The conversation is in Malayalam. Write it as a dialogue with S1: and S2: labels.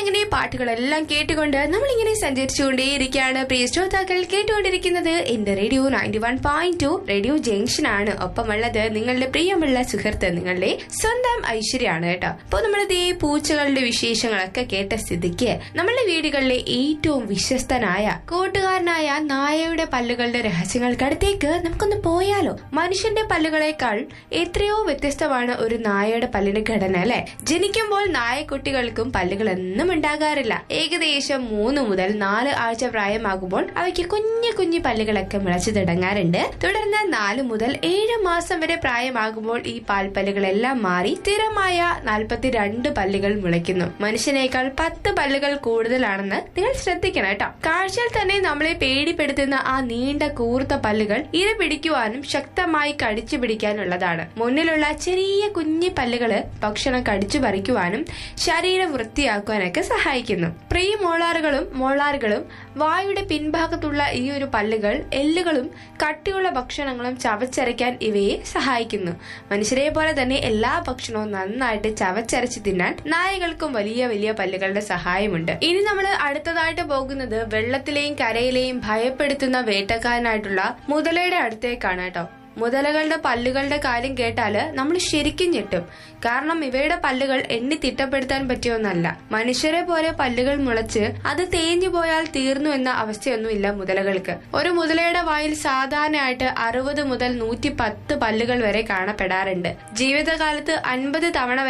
S1: അങ്ങനെ പാട്ടുകളെല്ലാം കേട്ടുകൊണ്ട് നമ്മളിങ്ങനെ സഞ്ചരിച്ചുകൊണ്ടേയിരിക്കുകയാണ് പ്രിയ ശ്രോതാക്കൾ കേട്ടുകൊണ്ടിരിക്കുന്നത് എന്റെ radio ninety one point two radio junction ആണ് ഒപ്പമുള്ളത് നിങ്ങളുടെ പ്രിയമുള്ള സുഹൃത്ത് നിങ്ങളുടെ സ്വന്തം ഐശ്വര്യാണ് കേട്ടോ അപ്പൊ നമ്മളിതേ പൂച്ചകളുടെ വിശേഷങ്ങളൊക്കെ കേട്ട സ്ഥിതിക്ക് നമ്മളുടെ വീടുകളിലെ ഏറ്റവും വിശ്വസ്തനായ കൂട്ടുകാരനായ നായയുടെ പല്ലുകളുടെ രഹസ്യങ്ങൾക്കടുത്തേക്ക് നമുക്കൊന്ന് പോയാലോ മനുഷ്യന്റെ പല്ലുകളെക്കാൾ എത്രയോ വ്യത്യസ്തമാണ് ഒരു നായയുടെ പല്ലിന്റെ ഘടന അല്ലെ ജനിക്കുമ്പോൾ നായക്കുട്ടികൾക്കും പല്ലുകൾ എന്നും ഉണ്ടാകാറില്ല ഏകദേശം മൂന്ന് മുതൽ നാല് ആഴ്ച പ്രായമാകുമ്പോൾ അവയ്ക്ക് കുഞ്ഞു കുഞ്ഞു പല്ലുകളൊക്കെ മുളച്ചു തുടങ്ങാറുണ്ട് തുടർന്ന് നാല് മുതൽ ഏഴ് മാസം വരെ പ്രായമാകുമ്പോൾ ഈ പാൽപ്പല്ലുകളെല്ലാം മാറി സ്ഥിരമായ നാൽപ്പത്തിരണ്ട് പല്ലുകൾ മുളയ്ക്കുന്നു മനുഷ്യനേക്കാൾ പത്ത് പല്ലുകൾ കൂടുതലാണെന്ന് നിങ്ങൾ ശ്രദ്ധിക്കണം കേട്ടോ കാഴ്ചയിൽ തന്നെ നമ്മളെ പേടിപ്പെടുത്തുന്ന ആ നീണ്ട കൂർത്ത പല്ലുകൾ ഇര പിടിക്കുവാനും ശക്തമായി കടിച്ചു പിടിക്കാനുള്ളതാണ് മുന്നിലുള്ള ചെറിയ കുഞ്ഞു പല്ലുകള് ഭക്ഷണം കടിച്ചു പറിക്കുവാനും ശരീരം വൃത്തിയാക്കുവാനൊക്കെ സഹായിക്കുന്നു പ്രീ മോളാറുകളും മോളാറുകളും വായുടെ പിൻഭാഗത്തുള്ള ഈ ഒരു പല്ലുകൾ എല്ലുകളും കട്ടിയുള്ള ഭക്ഷണങ്ങളും ചവച്ചരയ്ക്കാൻ ഇവയെ സഹായിക്കുന്നു മനുഷ്യരെ പോലെ തന്നെ എല്ലാ ഭക്ഷണവും നന്നായിട്ട് ചവച്ചരച്ച് തിന്നാൻ നായകൾക്കും വലിയ വലിയ പല്ലുകളുടെ സഹായമുണ്ട് ഇനി നമ്മൾ അടുത്തതായിട്ട് പോകുന്നത് വെള്ളത്തിലെയും കരയിലെയും ഭയപ്പെടുത്തുന്ന വേട്ടക്കാരനായിട്ടുള്ള മുതലയുടെ അടുത്തേക്കാണ് കേട്ടോ മുതലകളുടെ പല്ലുകളുടെ കാര്യം കേട്ടാല് നമ്മൾ ശരിക്കും ഞെട്ടും കാരണം ഇവയുടെ പല്ലുകൾ എണ്ണി തിട്ടപ്പെടുത്താൻ പറ്റിയൊന്നല്ല മനുഷ്യരെ പോലെ പല്ലുകൾ മുളച്ച് അത് തേഞ്ഞു പോയാൽ തീർന്നു എന്ന അവസ്ഥയൊന്നുമില്ല മുതലകൾക്ക് ഒരു മുതലയുടെ വായിൽ സാധാരണയായിട്ട് അറുപത് മുതൽ നൂറ്റി പത്ത് പല്ലുകൾ വരെ കാണപ്പെടാറുണ്ട് ജീവിതകാലത്ത് അൻപത് തവണ